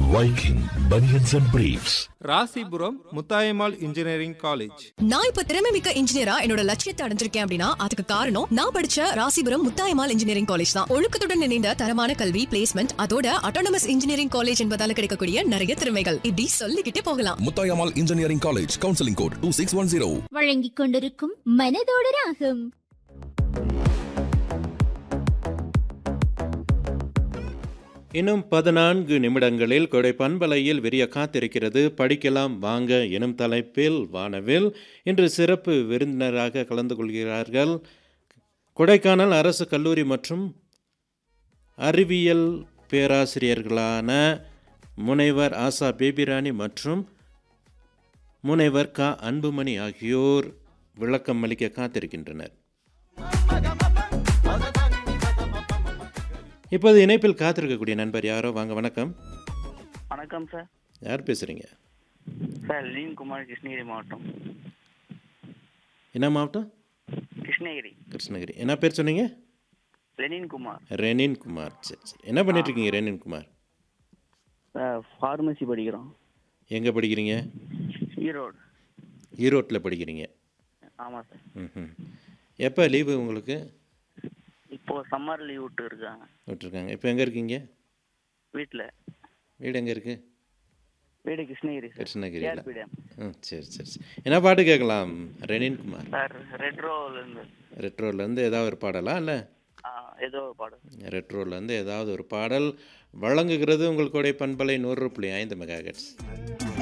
Viking Bunions and Briefs. Rasipuram Muthayammal engineering college நான் இப்ப திறமை மிக்க இன்ஜினியரா என்னோட லட்சியத்தை அடைஞ்சிருக்கேன் அப்படின்னா அதுக்கு காரணம் நான் படிச்ச ராசிபுரம் முத்தாயம்மாள் இன்ஜினியரிங் காலேஜ் தான் ஒழுக்கத்துடன் இணைந்த தரமான கல்வி பிளேஸ்மெண்ட் அதோட அட்டானமஸ் இன்ஜினியரிங் காலேஜ் என்பதால கிடைக்கக்கூடிய நிறைய திறமைகள் இப்படி சொல்லிக்கிட்டே போகலாம் Muthayammal engineering college counselling code two six one zero வழங்கிக் கொண்டிருக்கும் மனதோடு ராகம் இன்னும் பதினான்கு நிமிடங்களில் கொடை பண்பலையில் விரிய காத்திருக்கிறது படிக்கலாம் வாங்க எனும் தலைப்பில் வானவில் இன்று சிறப்பு விருந்தினராக கலந்து கொள்கிறார்கள் கொடைக்கானல் அரசு கல்லூரி மற்றும் அறிவியல் பேராசிரியர்களான முனைவர் ஆசா பேபிராணி மற்றும் முனைவர் க அன்புமணி ஆகியோர் விளக்கம் அளிக்க காத்திருக்கின்றனர் இப்போது இணைப்பில் காத்திருக்கக்கூடிய நண்பர் யாரோ வாங்க வணக்கம் வணக்கம் சார் யார் பேசுகிறீங்க சார் லீன் குமார் கிருஷ்ணகிரி மாவட்டம் என்ன மாவட்டம் கிருஷ்ணகிரி கிருஷ்ணகிரி என்ன பேர் சொன்னீங்க லெனின் குமார் ரெனின் குமார் சரி சரி என்ன பண்ணிட்டு இருக்கீங்க ரெனின் குமார் சார் ஃபார்மசி படிக்கிறோம் எங்கே படிக்கிறீங்க ஈரோடு ஈரோட்டில் படிக்கிறீங்க ஆமாம் சார் ம் எப்போ லீவு உங்களுக்கு இப்போ சம்மர் லீவ் விட்டு இருக்காங்க விட்டுருக்காங்க இப்போ எங்கே இருக்கீங்க வீட்டில் வீடு எங்கே இருக்குது வீடு கிருஷ்ணகிரி சார் கிருஷ்ணகிரியில் கேஆர்பி டேம் ம் சரி சரி சரி என்ன பாட்டு கேட்கலாம் ரெனின் குமார் சார் ரெட்ரோலேருந்து ரெட்ரோலேருந்து ஏதாவது ஒரு பாடலா இல்லை ஏதோ ஒரு பாடம் ரெட்ரோலேருந்து ஏதாவது ஒரு பாடல் வழங்குகிறது உங்களுடைய பண்பலை நூறு புள்ளி ஐந்து மெகா